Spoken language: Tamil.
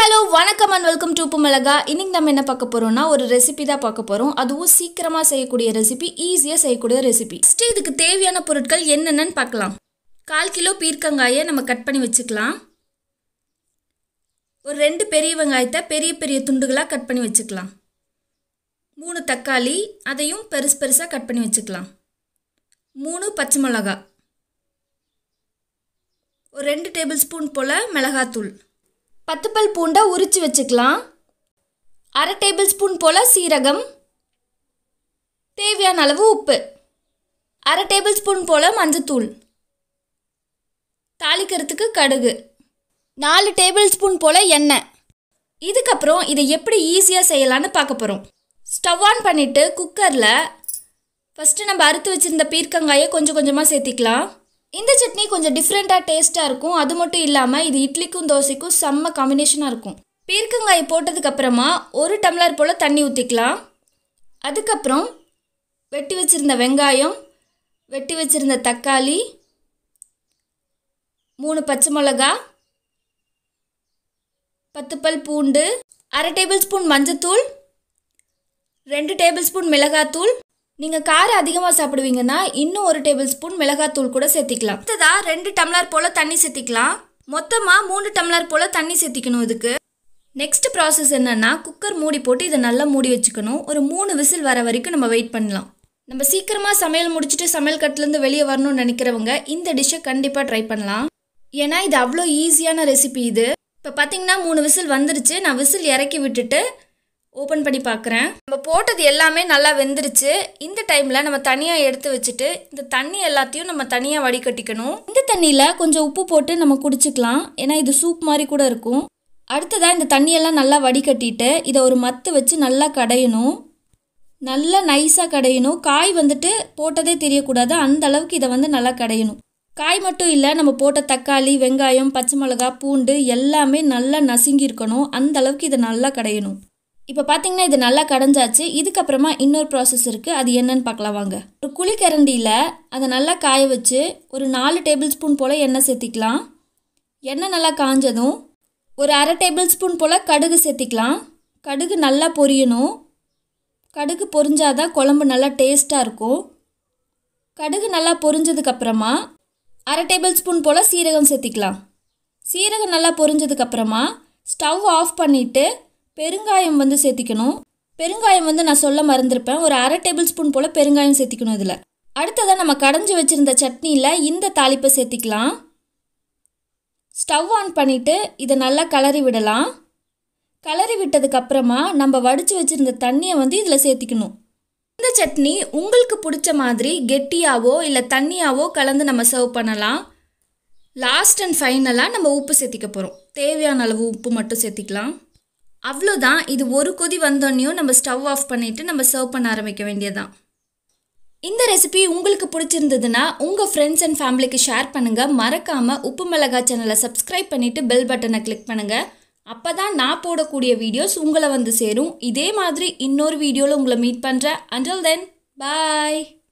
ஹலோ வணக்கம் அண்ட் வெல்கம் டு உப்பு மிளகா இன்னைக்கு நம்ம என்ன பார்க்க போறோம்னா ஒரு ரெசிபி தான் பார்க்க போறோம் அதுவும் சீக்கிரமா செய்யக்கூடிய ரெசிபி ஈஸியாக செய்யக்கூடிய ரெசிபி ஃபஸ்ட்டு இதுக்கு தேவையான பொருட்கள் என்னென்னு பார்க்கலாம் கால் கிலோ பீர்க்கங்காயை நம்ம கட் பண்ணி வச்சுக்கலாம் ஒரு ரெண்டு பெரிய வெங்காயத்தை பெரிய பெரிய துண்டுகளாக கட் பண்ணி வச்சுக்கலாம் மூணு தக்காளி அதையும் பெருசு பெருசாக கட் பண்ணி வச்சுக்கலாம் மூணு பச்சை மிளகா ஒரு ரெண்டு டேபிள் ஸ்பூன் போல் மிளகாத்தூள் பத்து பல் பூண்டை உரித்து வச்சுக்கலாம் அரை டேபிள் ஸ்பூன் போல் சீரகம் தேவையான அளவு உப்பு அரை டேபிள் ஸ்பூன் போல் மஞ்சத்தூள் தாளிக்கிறதுக்கு கடுகு நாலு டேபிள் ஸ்பூன் போல் எண்ணெய் இதுக்கப்புறம் இதை எப்படி ஈஸியாக செய்யலான்னு பார்க்க போகிறோம் ஸ்டவ் ஆன் பண்ணிவிட்டு குக்கரில் ஃபஸ்ட்டு நம்ம அறுத்து வச்சுருந்த பீர்க்கங்காயை கொஞ்சம் கொஞ்சமாக சேர்த்திக்கலாம் இந்த சட்னி கொஞ்சம் டிஃப்ரெண்ட்டாக டேஸ்ட்டாக இருக்கும் அது மட்டும் இல்லாமல் இது இட்லிக்கும் தோசைக்கும் செம்ம காம்பினேஷனாக இருக்கும் பீர்க்கங்காயை போட்டதுக்கப்புறமா ஒரு டம்ளர் போல் தண்ணி ஊற்றிக்கலாம் அதுக்கப்புறம் வெட்டி வச்சுருந்த வெங்காயம் வெட்டி வச்சுருந்த தக்காளி மூணு பச்சை மிளகா பத்து பல் பூண்டு அரை டேபிள் ஸ்பூன் மஞ்சத்தூள் ரெண்டு டேபிள் ஸ்பூன் மிளகாத்தூள் நீங்கள் காரம் அதிகமாக சாப்பிடுவீங்கன்னா இன்னும் ஒரு டேபிள் ஸ்பூன் மிளகாத்தூள் கூட சேர்த்திக்கலாம் அடுத்ததாக ரெண்டு டம்ளர் போல் தண்ணி சேர்த்திக்கலாம் மொத்தமாக மூணு டம்ளர் போல் தண்ணி சேர்த்திக்கணும் இதுக்கு நெக்ஸ்ட் ப்ராசஸ் என்னென்னா குக்கர் மூடி போட்டு இதை நல்லா மூடி வச்சுக்கணும் ஒரு மூணு விசில் வர வரைக்கும் நம்ம வெயிட் பண்ணலாம் நம்ம சீக்கிரமாக சமையல் முடிச்சுட்டு சமையல் கட்டிலேருந்து வெளியே வரணும்னு நினைக்கிறவங்க இந்த டிஷ்ஷை கண்டிப்பாக ட்ரை பண்ணலாம் ஏன்னா இது அவ்வளோ ஈஸியான ரெசிபி இது இப்போ பார்த்தீங்கன்னா மூணு விசில் வந்துருச்சு நான் விசில் இறக்கி விட்டுட்டு ஓப்பன் பண்ணி பார்க்குறேன் நம்ம போட்டது எல்லாமே நல்லா வெந்துருச்சு இந்த டைமில் நம்ம தனியாக எடுத்து வச்சுட்டு இந்த தண்ணி எல்லாத்தையும் நம்ம தனியாக வடிகட்டிக்கணும் இந்த தண்ணியில் கொஞ்சம் உப்பு போட்டு நம்ம குடிச்சிக்கலாம் ஏன்னா இது சூப் மாதிரி கூட இருக்கும் அடுத்ததாக இந்த தண்ணியெல்லாம் நல்லா வடிகட்டிட்டு இதை ஒரு மத்து வச்சு நல்லா கடையணும் நல்லா நைஸாக கடையணும் காய் வந்துட்டு போட்டதே தெரியக்கூடாது அந்த அளவுக்கு இதை வந்து நல்லா கடையணும் காய் மட்டும் இல்லை நம்ம போட்ட தக்காளி வெங்காயம் பச்சை மிளகா பூண்டு எல்லாமே நல்லா நசுங்கி இருக்கணும் அந்த அளவுக்கு இதை நல்லா கடையணும் இப்போ பார்த்தீங்கன்னா இது நல்லா கடைஞ்சாச்சு இதுக்கப்புறமா இன்னொரு ப்ராசஸ் இருக்குது அது என்னன்னு பார்க்கலாம் வாங்க ஒரு குழிக்கரண்டியில் அதை நல்லா காய வச்சு ஒரு நாலு டேபிள் ஸ்பூன் போல் எண்ணெய் சேர்த்திக்கலாம் எண்ணெய் நல்லா காஞ்சதும் ஒரு அரை டேபிள் ஸ்பூன் போல் கடுகு சேர்த்திக்கலாம் கடுகு நல்லா பொரியணும் கடுகு பொரிஞ்சாதான் குழம்பு நல்லா டேஸ்ட்டாக இருக்கும் கடுகு நல்லா பொரிஞ்சதுக்கப்புறமா அரை டேபிள் ஸ்பூன் போல் சீரகம் சேர்த்திக்கலாம் சீரகம் நல்லா பொரிஞ்சதுக்கப்புறமா ஸ்டவ் ஆஃப் பண்ணிவிட்டு பெருங்காயம் வந்து சேர்த்திக்கணும் பெருங்காயம் வந்து நான் சொல்ல மறந்துருப்பேன் ஒரு அரை டேபிள் ஸ்பூன் போல் பெருங்காயம் சேர்த்திக்கணும் இதில் அடுத்ததாக நம்ம கடைஞ்சி வச்சுருந்த சட்னியில் இந்த தாளிப்பை சேர்த்திக்கலாம் ஸ்டவ் ஆன் பண்ணிவிட்டு இதை நல்லா கலரி விடலாம் கலரி விட்டதுக்கப்புறமா நம்ம வடித்து வச்சுருந்த தண்ணியை வந்து இதில் சேர்த்திக்கணும் இந்த சட்னி உங்களுக்கு பிடிச்ச மாதிரி கெட்டியாவோ இல்லை தண்ணியாவோ கலந்து நம்ம சர்வ் பண்ணலாம் லாஸ்ட் அண்ட் ஃபைனலாக நம்ம உப்பு சேர்த்திக்க போகிறோம் தேவையான அளவு உப்பு மட்டும் சேர்த்திக்கலாம் அவ்வளோதான் இது ஒரு கொதி வந்தோடனையும் நம்ம ஸ்டவ் ஆஃப் பண்ணிவிட்டு நம்ம சர்வ் பண்ண ஆரம்பிக்க வேண்டியதான் இந்த ரெசிபி உங்களுக்கு பிடிச்சிருந்ததுன்னா உங்கள் ஃப்ரெண்ட்ஸ் அண்ட் ஃபேமிலிக்கு ஷேர் பண்ணுங்கள் மறக்காமல் உப்பு மிளகா சேனலை சப்ஸ்கிரைப் பண்ணிவிட்டு பெல் பட்டனை கிளிக் பண்ணுங்கள் அப்போ தான் நான் போடக்கூடிய வீடியோஸ் உங்களை வந்து சேரும் இதே மாதிரி இன்னொரு வீடியோவில் உங்களை மீட் பண்ணுறேன் அண்டில் தென் பாய்